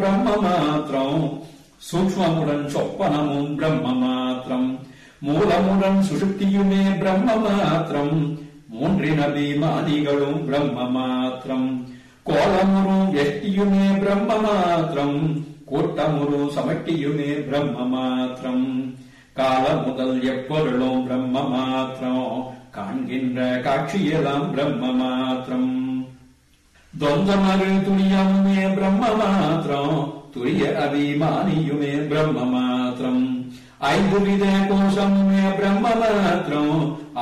பிரம்ம மாத்திரம் சூக்மமுடன் சொப்பனமும் பிரம்ம மாத்திரம் மூலமுடன் சுஷுப்தியுமே பிரம்ம மாத்திரம் மூன்றின அபிமானிகளும் பிரம்ம மாத்திரம் கோலமுறும் எஷ்டியுமே பிரம்ம மாத்திரம் கூட்டமுறு சமட்டியுமே பிரம்ம மாத்திரம் கால முதல் எப்பொருளும் பிரம்ம மாத்திரம் காண்கின்ற காட்சியெல்லாம் பிரம்ம மாத்திரம் தொந்தமரு துரியமுமே பிரம்ம மாத்திரம் துரிய அபிமானியுமே பிரம்ம மாத்திரம் ஐந்து வித கோஷமுமே பிரம்ம மாத்திரம்